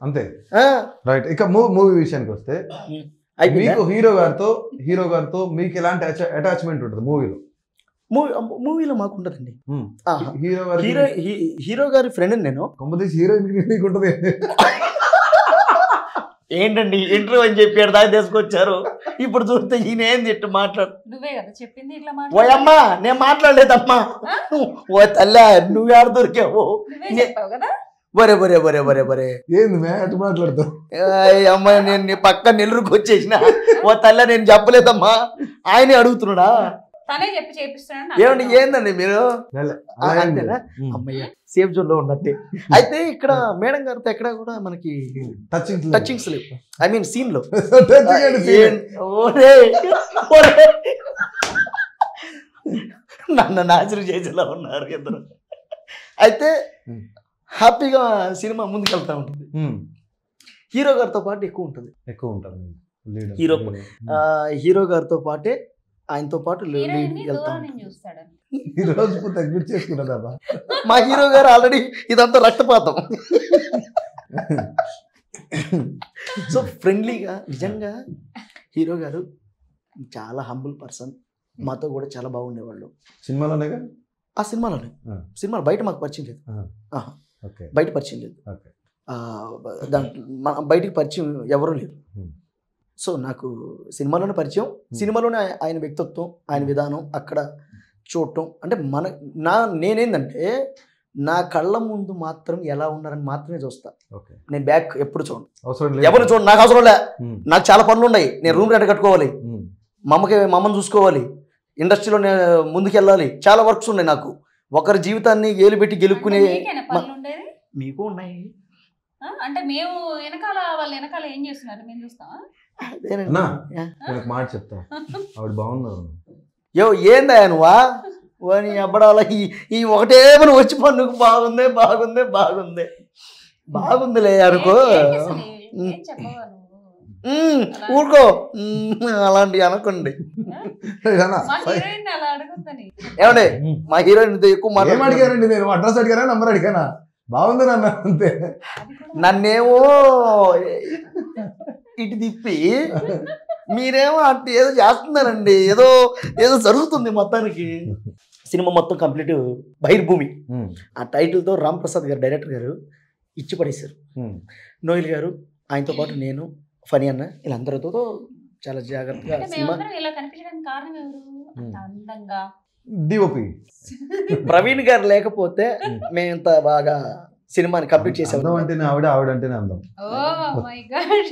అంతే ఆ, రైట్ ఇక మూవీ విషయానికి వస్తే అయిపోయిందా? మీకు హీరో గారితో హీరో గారితో మీకు ఎలాంటి అటాచ్మెంట్ ఉంటుంది మూవీలో మూవీ మూవీలో మాకు ఉండదండి ఆహా. హీరో గారి హీరో హీ- హీరో గారి ఫ్రెండ్ నేను కొంపదీసి హీరోయిన్ మీకు ఉంటుంది ఏంటండి ఇంటర్వ్యూ అని చెప్పాడు దాకా తీసుకొచ్చారు ఇప్పుడు చూస్తే ఈయన ఏం తిట్టు మాట్లాడు నువ్వే కదా చెప్పింది ఇట్లా ఓ మాట్లాడు అమ్మా నేను మాట్లాడలేదమ్మా ఓ తల్లా నువ్వు ఆడ దొరికావు నువ్వే నే- చెప్పావు కదా బరే బరే బరే బరే బరే ఏంది మే అటు మాట్లాడతావు ఏయ్ అమ్మ నేను నీ పక్క నెల్లూరుకు వచ్చేసిన ఓ తల్ల నేను చెప్పలేదమ్మా ఆయనే అడుగుతున్నాడా తనే చెప్పి చేపిస్తున్నాడు నాకు ఏమండి అర్థం. ఏందండి మీరు అలా ఆ, ఏం అంతేనా? లేదు. ఉమ్. అమ్మయ్య సేఫ్ జోన్ లో ఉన్నట్టే అయితే ఇక్కడ మేడం గారితో ఎక్కడ కూడా మనకి టచింగ్ టచింగ్స్ లేవు ఐ మీన్ సీన్ లో టచింగ్ అండ్ scene. ఏం- ఓరే, ఓరే. నన్ను నాశనం చేసేలా ఉన్నారు ఇద్దరు అయితే Hmm. హ్యాపీగా సినిమా ముందుకెళ్తా ఉంటుంది ఉమ్. హీరో గారితో పాటు ఎక్కువ ఉంటుంది ఎక్కువ ఉంటారు లీడర్ హీరో ఆ, హీరో గారితో పాటే ఆయనతో పాటు హీరోయిన్ లీడ్ ని వెళ్తా దూరం ఉంటుంది నుంచి చూస్తాడు ఈ రోజు తగ్గించేసుకున్నదా మా హీరో గారు ఆల్రెడీ ఇదంతా రక్తపాతం సో ఫ్రెండ్లీగా నిజంగా హీరో గారు చాలా హంబుల్ పర్సన్ మాతో కూడా చాలా బాగుండేవాళ్ళు సినిమాలోనేగా ఆ సినిమాలోనే ఆ. సినిమా బయట మాకు పరిచయం లేదు ఆ. ఆహా. ఓకే బయట పరిచయం లేదు ఓకే ఆ, దాంట్లో మన బయటికి పరిచయం ఎవరూ లేరు Hmm. సో నాకు సినిమాలోనే పరిచయం సినిమాలోనే ఆయ- ఆయన వ్యక్తిత్వం ఆయన విధానం అక్కడ చూడటం అంటే మన నా నేనేందంటే నా కళ్ళ ముందు మాత్రం ఎలా ఉన్నారని మాత్రమే చూస్తా ఓకే నేను బ్యాక్ ఎప్పుడు చూడను అవసరం ఎవరు చూడండి నాకు అవసరం లే ఉమ్. నాకు చాలా పనులు ఉన్నాయి నేను రూమ్ రెంట్ కట్టుకోవాలి ఉమ్. మా అమ్మకి మా అమ్మని చూసుకోవాలి ఇండస్ట్రీలో నేను ముందుకు వెళ్ళాలి చాలా వర్క్స్ ఉన్నాయి నాకు ఒకరి జీవితాన్ని ఏలు పెట్టి గెలుక్కునే అంటే మీకేనా పనులు ఉండేది మీకు ఉన్నాయి ఆ? అంటే మేము వెనకాల వాళ్ళ వెనకాల ఏం చేస్తున్నారు మేము చూస్తామా అదేనండి. అన్నా. యా. నేను ఒక మాట చెప్తా ఆవిడ బాగున్నారు యో ఏందా నువ్వా వాని అబ్బడాల ఈ ఈ ఒకటే మనం వచ్చి పన్నుకు బాగుంది బాగుంది బాగుంది బాగుందిలే అనుకో ఏంటి అసలు? ఏం చెప్పవా నువ్వు ఉమ్, ఊరుకో ఉమ్, అలాంటివి అనకండి అన్నా, మా హీరోయిన్ అలా అడగొద్దని ఏమండి ఉమ్. మా హీరోయిన్ ఎక్కువ ఏం మాట్లాడుతున్నారు. అడిగారండి నేను అడ్రస్ అడిగానా నంబర్ అడిగానా బాగుంది నాన్న అంతే అది కూడా నన్నేమో ఇటు తిప్పి మీరేమో అంటే ఏదో చేస్తున్నారండి ఏదో ఏదో జరుగుతుంది మొత్తానికి సినిమా మొత్తం కంప్లీట్ బహిర్భూమి ఉమ్. ఆ టైటిల్తో రామ్ ప్రసాద్ గారు డైరెక్టర్ గారు ఇచ్చి పడేశారు ఉమ్. నోయిల్ గారు ఆయనతో పాటు నేను ఫనీ అన్న వీళ్ళందరితో చాలా జాగ్రత్తగా అంటే సినిమా మేమందరం ఇలా కనిపించడానికి కారణం ఎవరు అంత అందంగా డిఓపి ప్రవీణ్ గారు లేకపోతే Hmm. మేము ఇంత బాగా సినిమాని కంప్లీట్ అందం చేసాము అంటేనే ఆవిడ ఆవిడ అంటేనే అందం ఓ మై గాడ్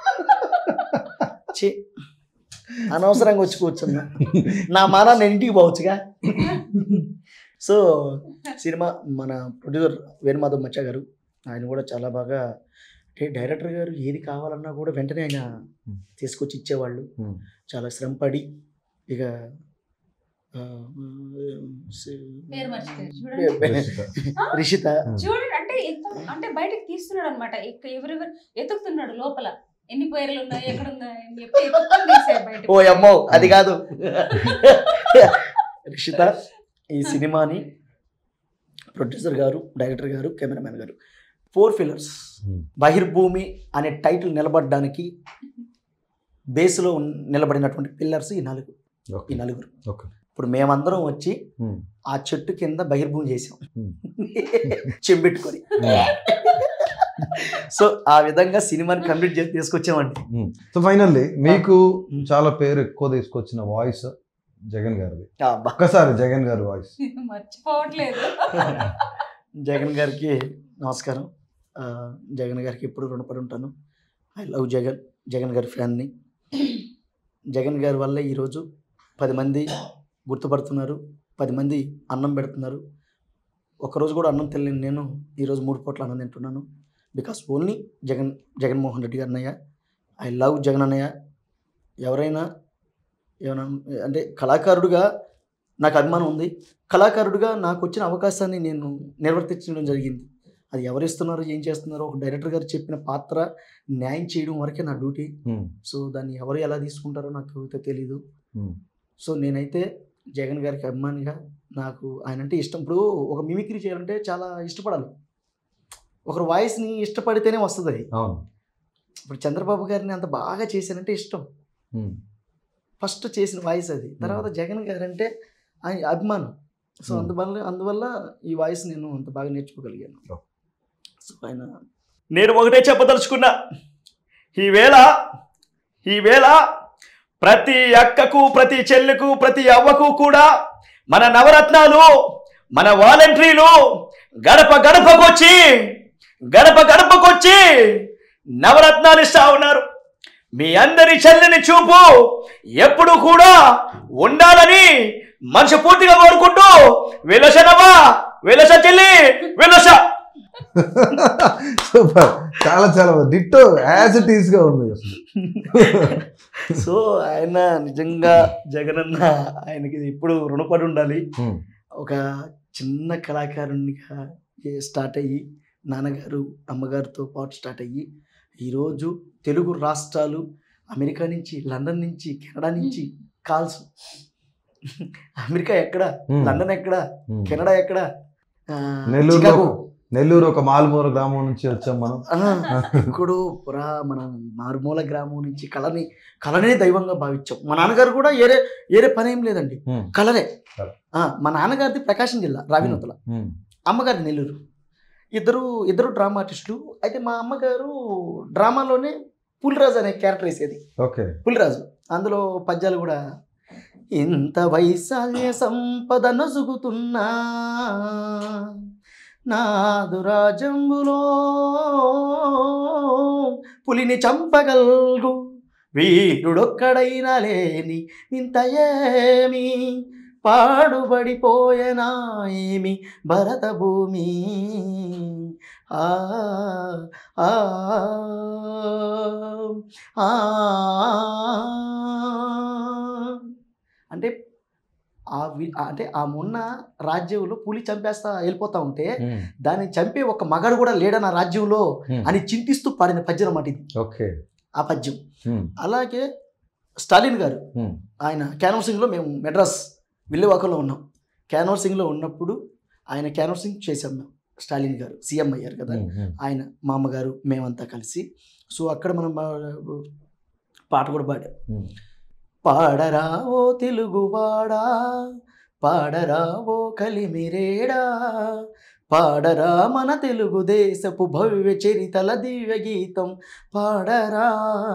ఛీ, అనవసరంగా వచ్చి కూర్చున్నా నా మాన నేను ఇంటికి పోవచ్చుగా సో సినిమా మన ప్రొడ్యూసర్ వేణుమాధవ్ మచ్చ గారు ఆయన కూడా చాలా బాగా అంటే డైరెక్టర్ గారు ఏది కావాలన్నా కూడా వెంటనే ఆయన తీసుకొచ్చి ఇచ్చేవాళ్ళు ఉమ్. చాలా శ్రమపడి ఇక ఆ, పేరు మర్చిపోయారు చూడండి రక్షిత. రిషిత చూడండి అంటే ఎంత అంటే బయటకు తీస్తున్నాడు అనమాట ఎవరెవరు ఎతుకుతున్నాడు లోపల ఎన్ని పేర్లు ఉన్నాయి ఎక్కడ ఉన్నాయి అని చెప్పి ఎత్తుకొని తీసాడు బయట ఓ అమ్మో అది కాదు రిషిత ఈ సినిమాని ప్రొడ్యూసర్ గారు డైరెక్టర్ గారు కెమెరామెన్ గారు ఫోర్ ఫిల్లర్స్ ఉమ్. బహిర్భూమి అనే టైటిల్ నిలబడడానికి బేస్లో ఉన్న- నిలబడినటువంటి పిల్లర్స్ ఈ నలుగురు ఈ ఓకే నలుగురు ఓకే ఇప్పుడు మేమందరం వచ్చి ఉమ్. ఆ చెట్టు కింద బహిర్భూమి చేసాం Hmm. చెంబెట్టుకొని సో ఆ విధంగా సినిమాని కంప్లీట్ చేసి తీసుకొచ్చామండి ఉమ్. సో ఫైనల్లీ మీకు ఉమ్. చాలా పేరు ఎక్కువ తీసుకొచ్చిన వాయిస్ జగన్ గారిది అబ్బా. ఒక్కసారి జగన్ గారి వాయిస్ మర్చిపోవట్లేదు జగన్ గారికి నమస్కారం ఆ, జగన్ గారికి ఎప్పుడు రుణపడి ఉంటాను ఐ లవ్ జగన్ జగన్ గారి ఫ్యాన్ని జగన్ గారి వల్ల ఈరోజు పది మంది గుర్తుపడుతున్నారు పది మంది అన్నం పెడుతున్నారు ఒకరోజు కూడా అన్నం తెలియని నేను ఈరోజు మూడు పూట్ల అన్నం తింటున్నాను బికాస్ ఓన్లీ జగన్ జగన్మోహన్ రెడ్డి గారు అన్నయ్య ఐ లవ్ జగన్ అన్నయ్య ఎవరైనా ఏమైనా అంటే కళాకారుడిగా నాకు అభిమానం ఉంది కళాకారుడిగా నాకు వచ్చిన అవకాశాన్ని నేను నిర్వర్తించడం జరిగింది అది ఎవరు ఇస్తున్నారో ఏం చేస్తున్నారో ఒక డైరెక్టర్ గారు చెప్పిన పాత్ర న్యాయం చేయడం వరకే నా డ్యూటీ ఉమ్. సో దాన్ని ఎవరు ఎలా తీసుకుంటారో నాకు అయితే తెలీదు ఉమ్. సో నేనైతే జగన్ గారికి అభిమానిగా నాకు ఆయన అంటే ఇష్టం ఇప్పుడు ఒక మిమిక్రీ చేయాలంటే చాలా ఇష్టపడాలి ఒకరు వాయిస్ని ఇష్టపడితేనే వస్తుంది అది అవును ఇప్పుడు చంద్రబాబు గారిని అంత బాగా చేశానంటే ఇష్టం ఉమ్. ఫస్ట్ చేసిన వాయిస్ అది తర్వాత జగన్ గారు అంటే ఆయన అభిమానం సో Hmm. అందువల్ల అందువల్ల ఈ వాయిస్ నేను అంత బాగా నేర్చుకోగలిగాను Oh. సో ఆయన నేను ఒకటే చెప్పదలుచుకున్నా ఈవేళ ఈవేళ ప్రతి అక్కకు ప్రతి చెల్లెకు ప్రతి అవ్వకు కూడా మన నవరత్నాలు మన వాలంటీర్లు గడప గడపకొచ్చి గడప గడపకొచ్చి నవరత్నాలు ఇస్తా ఉన్నారు మీ అందరి చెల్లిని చూపు ఎప్పుడు కూడా ఉండాలని మనస్ఫూర్తిగా కోరుకుంటూ విలసనవా విలస చెల్లి విలస సూపర్ చాలా చాలా డిట్టో యాజ్ ఇట్ ఈస్ గా ఉంది అసలు సో ఆయన నిజంగా జగనన్న ఆయనకి ఎప్పుడు రుణపడి ఉండాలి ఉమ్. ఒక చిన్న కళాకారునిగా ఏ- స్టార్ట్ అయ్యి నాన్నగారు అమ్మగారితో పాటు స్టార్ట్ అయ్యి ఈరోజు తెలుగు రాష్ట్రాలు అమెరికా నుంచి లండన్ నుంచి కెనడా నుంచి కాల్స్ అమెరికా ఎక్కడ ఉమ్. లండన్ ఎక్కడ ఉమ్. కెనడా ఎక్కడ ఆ, నెల్లూరులో చికాగో. నెల్లూరు ఒక మాల్మూర గ్రామం నుంచి వచ్చాం మనం ఆ, ఇప్పుడు పురా మనం మారుమూల గ్రామం నుంచి కళని కళనే దైవంగా భావించాం మా నాన్నగారు కూడా ఏరే ఏరే పని ఏం లేదండి ఉమ్. కళనే కళ. ఆ, మా నాన్నగారిది ప్రకాశం జిల్లా రావినూతల ఉమ్. అమ్మగారి నెల్లూరు ఇద్దరు ఇద్దరు డ్రామా ఆర్టిస్టులు అయితే మా అమ్మగారు డ్రామాలోనే పులిరాజు అనే క్యారెక్టర్ వేసేది ఓకే పులిరాజు అందులో పద్యాలు కూడా ఇంత వైశాల్య సంపద నసుగుతున్నా నాదు రాజంబులో పులిని చంపగల్గు వీరుడొక్కడైనా లేని ఇంత ఏమి పాడుబడిపోయనా ఏమి భరత భూమి ఆ ఆ ఆ అంటే ఆ వి అంటే ఆ మొన్న రాజ్యంలో పులి చంపేస్తా వెళ్ళిపోతా ఉంటే ఉమ్. దాన్ని చంపే ఒక మగాడు కూడా లేడన్న రాజ్యంలో ఉమ్. అని చింతిస్తూ పాడిన పద్యం అన్నమాట ఇది ఓకే ఆ పద్యం ఉమ్. అలాగే స్టాలిన్ గారు ఉమ్. ఆయన క్యాన్వర్సింగ్లో మేము మెడ్రాస్ విల్లువాకలో ఉన్నాం క్యాన్వర్సింగ్లో ఉన్నప్పుడు ఆయన క్యాన్వర్సింగ్ చేసాం మేము స్టాలిన్ గారు సీఎం అయ్యారు కదా ఉమ్. ఉమ్. ఆయన మా అమ్మగారు మేమంతా కలిసి సో అక్కడ మనం బా- పాట కూడా పాడాం ఉమ్. పాడరా ఓ తెలుగువాడా పాడరా ఓ కలిమిరేడా పాడరా మన తెలుగుదేశపు భవ్య చరితల దివ్య గీతం పాడరా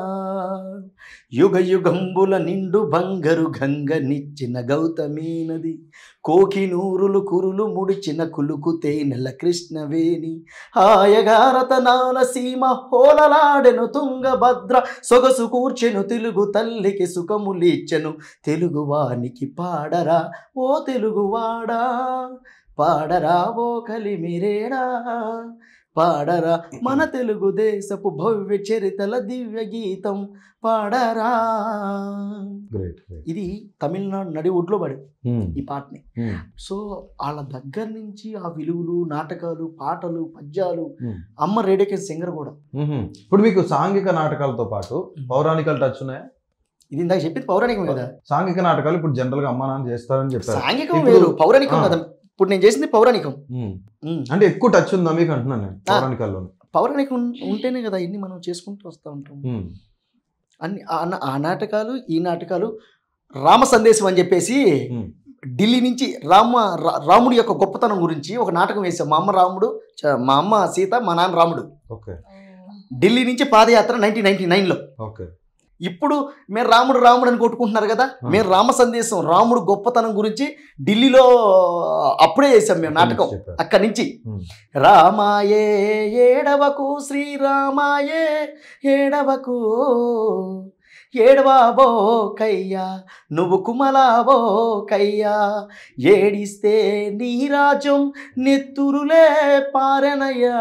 యుగ యుగంబుల నిండు బంగరు గంగ నిచ్చిన గౌతమీ నది కోకినూరులు కురులు ముడిచిన కులుకు తేనెల కృష్ణవేణి హాయగారతనాల సీమ హోలలాడెను తుంగభద్ర సొగసు కూర్చెను తెలుగు తల్లికి సుఖములిచ్చెను తెలుగువానికి పాడరా ఓ తెలుగువాడా పాడరా ఓ కలిమిరేడా పాడరా మన తెలుగుదేశపు భవ్య చరితల దివ్య గీతం పాడరా గ్రేట్ గ్రేట్ ఇది తమిళనాడు నడి ఒడ్లో పడి ఉమ్. ఈ పాటని ఉమ్. సో వాళ్ళ దగ్గర నుంచి ఆ విలువలు నాటకాలు పాటలు పద్యాలు Hmm. అమ్మ రేడియోకి సింగర్ కూడా ఉహుం. ఇప్పుడు మీకు సాంఘిక నాటకాలతో పాటు పౌరాణికాలు టచ్ ఉన్నాయా ఇది ఇందాక చెప్పింది పౌరాణికం కదా సాంఘిక నాటకాలు ఇప్పుడు జనరల్ గా అమ్మా నాన్న చేస్తారని చెప్పారు సాంఘికం ఇప్పుడు- వేరు పౌరాణికం ఆ. కదా ఇప్పుడు నేను చేసింది పౌరాణికం ఉమ్. ఉమ్. అంటే ఎక్కువ టచ్ ఉందా మీకు అంటున్నాను నేను పౌరాణికాల్లో పౌరాణికం ఉం- ఉంటేనే కదా ఇన్ని మనం చేసుకుంటూ వస్తూ ఉంటాం ఉమ్. అన్ని ఆ నా- ఆ నాటకాలు ఈ నాటకాలు రామ సందేశం అని చెప్పేసి ఉమ్. ఢిల్లీ నుంచి రామ రా- రాముడి యొక్క గొప్పతనం గురించి ఒక నాటకం వేసాం మా అమ్మ రాముడు చ- మా అమ్మ సీత మా నాన్న రాముడు ఓకే ఢిల్లీ నుంచి పాదయాత్ర నైన్టీన్ నైన్టీ నైన్లో ఓకే ఇప్పుడు మీరు రాముడు రాముడు అని కొట్టుకుంటున్నారు కదా మేము రామ సందేశం రాముడు గొప్పతనం గురించి ఢిల్లీలో అప్పుడే వేసాం మేము నాటకం చెప్పారు అక్కడి నుంచి ఉమ్. రామాయే ఏడవకు శ్రీరామాయే ఏడవకు ఏడవాబో కయ్యా నువ్వు కుమలాబో కయ్యా ఏడిస్తే నీ రాజ్యం నెత్తురులే పారెనయ్యా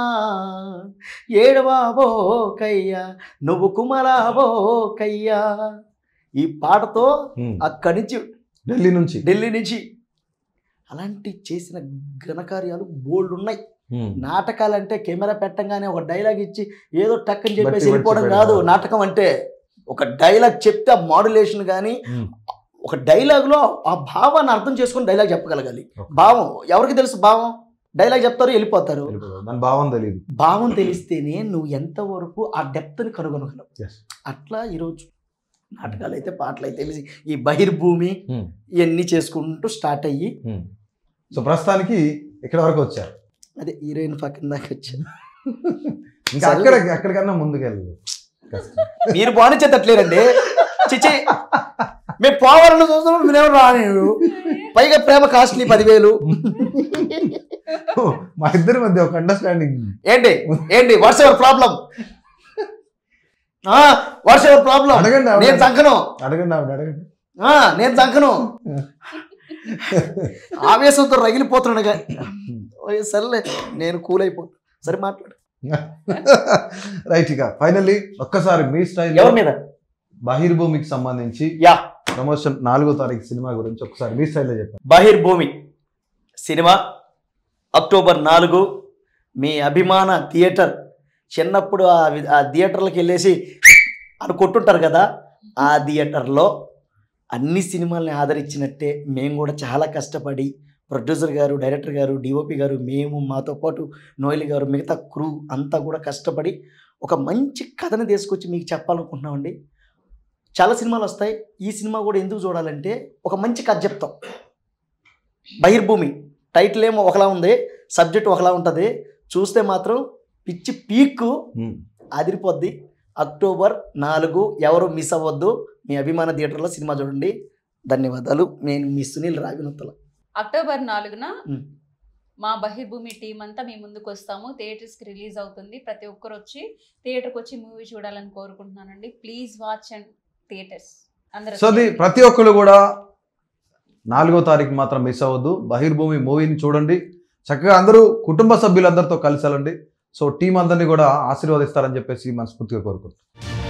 ఏడవాబో కయ్యా నువ్వు కుమలాబో కయ్యా ఈ పాటతో ఉమ్. అక్కడి నుంచి ఢిల్లీ నుంచి ఢిల్లీ నుంచి అలాంటి చేసిన ఘనకార్యాలు బోల్డ్ ఉన్నాయి ఉమ్. నాటకాలంటే కెమెరా పెట్టంగానే ఒక డైలాగ్ ఇచ్చి ఏదో టక్కని చెప్పేసి బట్టి వెళ్ళిపోవడం బట్టి కాదు పెట్టడం. నాటకం అంటే ఒక డైలాగ్ చెప్తే ఆ మాడ్యులేషన్ కానీ ఉమ్. ఒక డైలాగ్లో ఆ భావాన్ని అర్థం చేసుకుని డైలాగ్ చెప్పగలగాలి Okay. భావం ఎవరికి తెలుసు భావం డైలాగ్ చెప్తారు వెళ్ళిపోతారు వెళ్ళిపోతారు. దాని భావం తెలియదు భావం తెలిస్తేనే నువ్వు ఎంతవరకు ఆ డెప్త్ని కనుగొనగలవు Yes. అట్లా ఈరోజు నాటకాలు అయితే పాటలు అయితే తెలిసి ఈ బహిర్భూమి Hmm. ఇవన్నీ చేసుకుంటూ స్టార్ట్ అయ్యి సో ప్రస్తుతానికి ఇక్కడ వరకు వచ్చారు అదే హీరోయిన్ పక్కన దాకా వచ్చాను ఇంకా సరే. అక్కడ అక్కడికన్నా ముందుకు వెళ్ళదు మీరు బానిచ్చేటట్లేరండి చిచి మేము పోవాలని చూస్తున్నాం మీరేమో రానివ్వు పైగా ప్రేమ కాస్ట్లీ పదివేలు మా ఇద్దరి మధ్య ఒక అండర్స్టాండింగ్ ఏంటి ఏంటి what's ever problem what's ever problem అడగండి ఆవిడ. నేను సంకను అడగండి ఆవిడ అడగండి ఆ, నేను సంకను ఆవేశంతో రగిలిపోతున్నాను గా- ఓ, సర్లే నేను కూల్ అయిపోతా సరే మాట్లాడు రైట్ ఇక ఫైనల్లీ ఒక్కసారి మీ స్టైల్ ఎవరి మీద బహిర్భూమికి సంబంధించి యా ప్రమోషన్ నాలుగో తారీఖు సినిమా గురించి ఒకసారి మీ స్టైల్లో చెప్పండి బహిర్భూమి సినిమా అక్టోబర్ నాలుగు మీ అభిమాన థియేటర్ చిన్నప్పుడు ఆ వి- ఆ థియేటర్లకు వెళ్ళేసి అని కొట్టుంటారు కదా ఆ థియేటర్లో అన్ని సినిమాల్ని ఆదరించినట్టే మేము కూడా చాలా కష్టపడి ప్రొడ్యూసర్ గారు డైరెక్టర్ గారు డిఓపి గారు మేము మాతో పాటు నోయల్ గారు మిగతా క్రూ అంతా కూడా కష్టపడి ఒక మంచి కథని తీసుకొచ్చి మీకు చెప్పాలనుకుంటున్నామండి చాలా సినిమాలు వస్తాయి ఈ సినిమా కూడా ఎందుకు చూడాలంటే ఒక మంచి కథ చెప్తాం బహిర్భూమి టైటిల్ ఏమో ఒకలా ఉంది సబ్జెక్ట్ ఒకలా ఉంటుంది చూస్తే మాత్రం పిచ్చి పీక్ అదిరిపోద్ది అక్టోబర్ నాలుగు ఎవరు మిస్ అవ్వద్దు మీ అభిమాన థియేటర్లో సినిమా చూడండి ధన్యవాదాలు నేను మీ సునీల్ రావినొత్తల అక్టోబర్ నాలుగున మ్. మా బహిర్భూమి టీం అంతా మీ ముందుకు వస్తాము థియేటర్స్కి రిలీజ్ అవుతుంది ప్రతి ఒక్కరు వచ్చి థియేటర్కి వచ్చి మూవీ చూడాలని కోరుకుంటున్నానండి ప్లీజ్ వాచ్ అండ్ థియేటర్స్ అందరూ సో అది ప్రతి ఒక్కరు కూడా నాలుగో తారీఖు మాత్రం మిస్ అవ్వద్దు బహిర్భూమి మూవీని చూడండి చక్కగా అందరూ కుటుంబ సభ్యులందరితో కలిసి వెళ్ళండి సో టీం అందరినీ కూడా ఆశీర్వదిస్తారని చెప్పేసి మనస్ఫూర్తిగా కోరుకుంటున్నాం